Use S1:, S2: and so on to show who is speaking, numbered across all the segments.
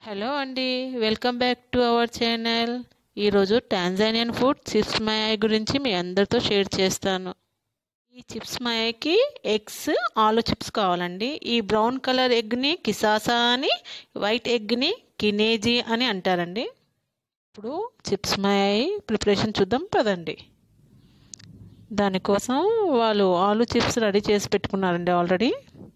S1: hello అండి welcome back to our channel ఈరోజు Tanzanian food chips మాయాయ్ గురించి మీ అందరితో షేర్ చేస్తాను ఈ చిప్స్ మాయాకి ఎగ్స్ ఆలు చిప్స్ కావాలండి ఈ బ్రౌన్ కలర్ ఎగ్ని కిసాసా అని వైట్ ఎగ్ని కినేజీ అని అంటారండి ఇప్పుడు చిప్స్ మాయాయి ప్రిపరేషన్ చూద్దాం పదండి దానికోసం వాళ్ళు ఆలు చిప్స్ రెడీ చేసి పెట్టుకున్నారండి ఆల్రెడీ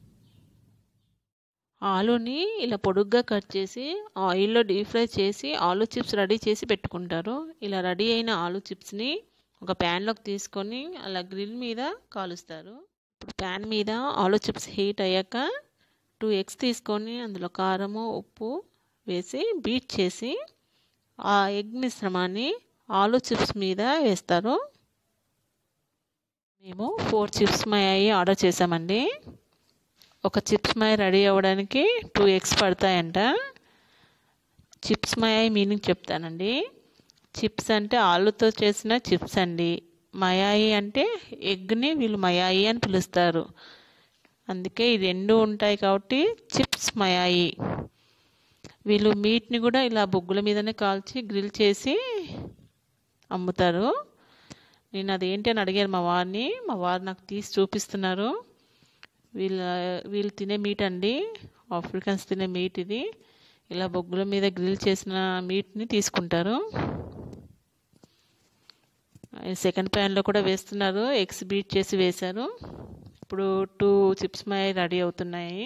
S1: ఆలూని ఇలా పొడుగ్గా కట్ చేసి ఆయిల్లో డీప్ ఫ్రై చేసి ఆలూ చిప్స్ రెడీ చేసి పెట్టుకుంటారు ఇలా రెడీ అయిన ఆలూ చిప్స్ని ఒక ప్యాన్లోకి తీసుకొని అలా గ్రిల్ మీద కాలుస్తారు ఇప్పుడు ప్యాన్ మీద ఆలూ చిప్స్ హీట్ అయ్యాక టూ ఎగ్స్ తీసుకొని అందులో కారము ఉప్పు వేసి బీట్ చేసి ఆ ఎగ్ మిశ్రమాన్ని ఆలూ చిప్స్ మీద వేస్తారు మేము ఫోర్ చిప్స్ మయాయి ఆర్డర్ చేసామండి ఒక చిప్స్ మై రెడీ అవ్వడానికి టూ ఎగ్స్ పడతాయంట చిప్స్ మయాయి మీనింగ్ చెప్తానండి చిప్స్ అంటే ఆలుతో చేసిన చిప్స్ అండి మయాయి అంటే ఎగ్ని వీళ్ళు మయాయి అని పిలుస్తారు అందుకే ఈ రెండు ఉంటాయి కాబట్టి చిప్స్ మయాయి వీళ్ళు మీట్ని కూడా ఇలా బొగ్గుల మీదనే కాల్చి గ్రిల్ చేసి అమ్ముతారు నేను అదేంటి అని అడిగాను మా వారిని మా వారు నాకు తీసి చూపిస్తున్నారు వీళ్ళ వీళ్ళు తినే మీట్ అండి ఆఫ్రికన్స్ తినే మీట్ ఇది ఇలా బొగ్గుల మీద గ్రిల్ చేసిన మీట్ని తీసుకుంటారు సెకండ్ ప్యాన్లో కూడా వేస్తున్నారు ఎగ్స్ బీట్ చేసి వేశారు ఇప్పుడు టూ చిప్స్ మై రెడీ అవుతున్నాయి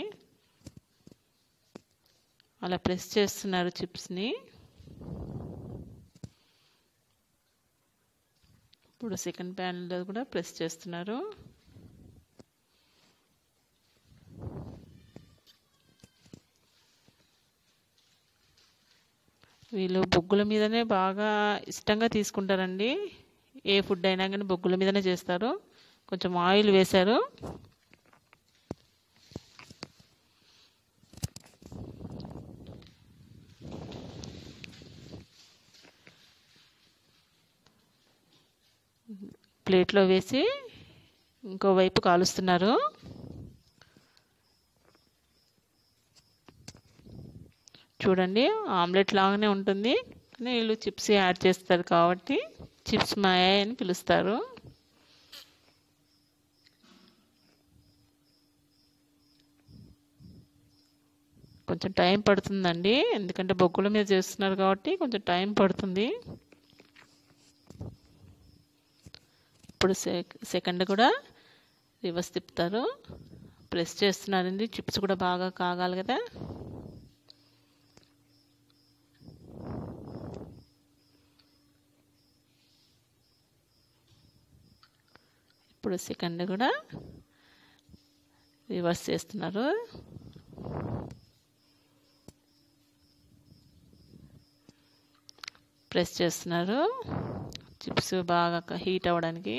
S1: అలా ప్రెస్ చేస్తున్నారు చిప్స్ని ఇప్పుడు సెకండ్ ప్యాన్లో కూడా ప్రెస్ చేస్తున్నారు వీళ్ళు బొగ్గుల మీదనే బాగా ఇష్టంగా తీసుకుంటారండి ఏ ఫుడ్ అయినా కానీ బొగ్గుల మీదనే చేస్తారు కొంచెం ఆయిల్ వేశారు ప్లేట్లో వేసి ఇంకోవైపు కాలుస్తున్నారు చూడండి ఆమ్లెట్ లాగానే ఉంటుంది కానీ వీళ్ళు చిప్స్ యాడ్ చేస్తారు కాబట్టి చిప్స్ మాయాయ్ అని పిలుస్తారు కొంచెం టైం పడుతుందండి ఎందుకంటే బొగ్గుల మీద చేస్తున్నారు కాబట్టి కొంచెం టైం పడుతుంది ఇప్పుడు సెకండ్ కూడా రివర్స్ తిప్పుతారు ప్రెస్ చేస్తున్నారండి చిప్స్ కూడా బాగా కాగాలి కదా ఇప్పుడు సెకండ్ కూడా రివర్స్ చేస్తున్నారు ప్రెస్ చేస్తున్నారు చిప్స్ బాగా హీట్ అవ్వడానికి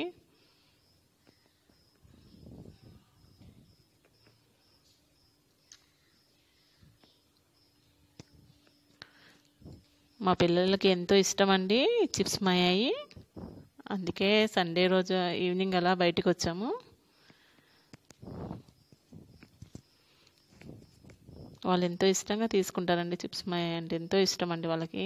S1: మా పిల్లలకి ఎంతో ఇష్టం అండి చిప్స్ మాయాయి అందుకే సండే రోజు ఈవినింగ్ అలా బయటికి వచ్చాము వాళ్ళు ఎంతో ఇష్టంగా తీసుకుంటారండి చిప్స్ మాయ అంటే ఎంతో ఇష్టం అండి వాళ్ళకి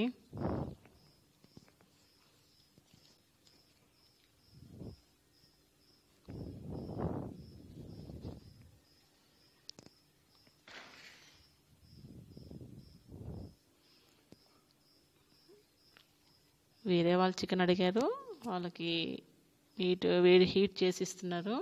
S1: వేరే వాళ్ళు చికెన్ అడిగారు వాళ్ళకి హీట్ వేడి హీట్ చేసి ఇస్తున్నారు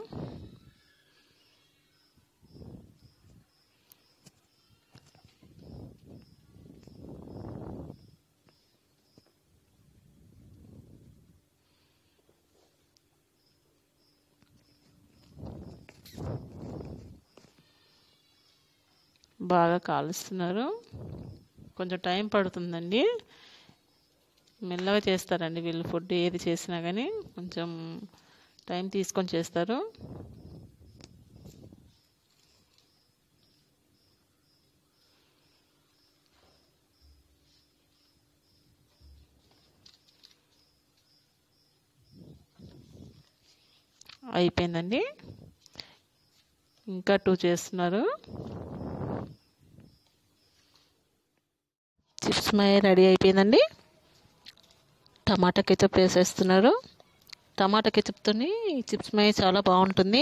S1: బాగా కాలుస్తున్నారు కొంచెం టైం పడుతుందండి మెల్లగా చేస్తారండి వీళ్ళు ఫుడ్ ఏది చేసినా కానీ కొంచెం టైం తీసుకొని చేస్తారు అయిపోయిందండి ఇంకా టూ చేస్తున్నారు చిప్స్ మై రెడీ అయిపోయిందండి టమాటా కెచప్ వేసేస్తున్నారు టమాటా కెచప్తో చిప్స్ మై చాలా బాగుంటుంది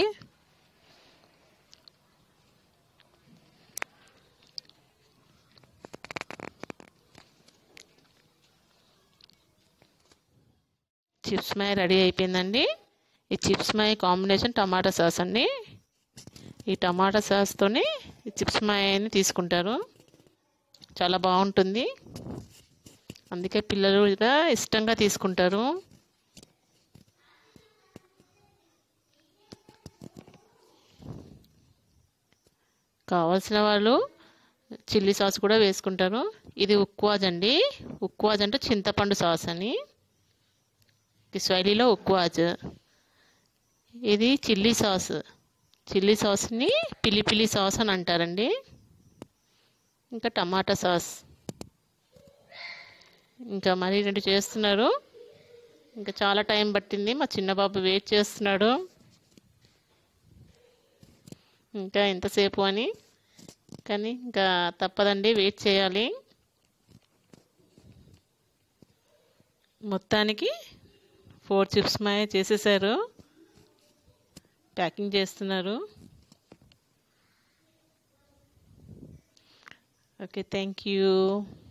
S1: చిప్స్ మై రెడీ అయిపోయిందండి ఈ చిప్స్ మై కాంబినేషన్ టమాటా సాస్ అండి ఈ టమాటా సాస్తోని ఈ చిప్స్ మాయని తీసుకుంటారు చాలా బాగుంటుంది అందుకే పిల్లలు కూడా ఇష్టంగా తీసుకుంటారు కావాల్సిన వాళ్ళు చిల్లీ సాస్ కూడా వేసుకుంటారు ఇది ఉక్వాజ్ అండి ఉక్వాజ్ అంటే చింతపండు సాస్ అని స్వైలీలో ఉక్వాజ్ ఇది చిల్లీ సాస్ చిల్లీ సాస్ని పిలి పిలి సాస్ అని అంటారండి ఇంకా టమాటా సాస్ ఇంకా మరీ రెండు చేస్తున్నారు ఇంకా చాలా టైం పట్టింది మా చిన్న బాబు వెయిట్ చేస్తున్నాడు ఇంకా ఎంతసేపు అని కానీ ఇంకా తప్పదండి వెయిట్ చేయాలి మొత్తానికి ఫోర్ చిప్స్ మాయ చేసేసారు ప్యాకింగ్ చేస్తున్నారు ఓకే థ్యాంక్ యూ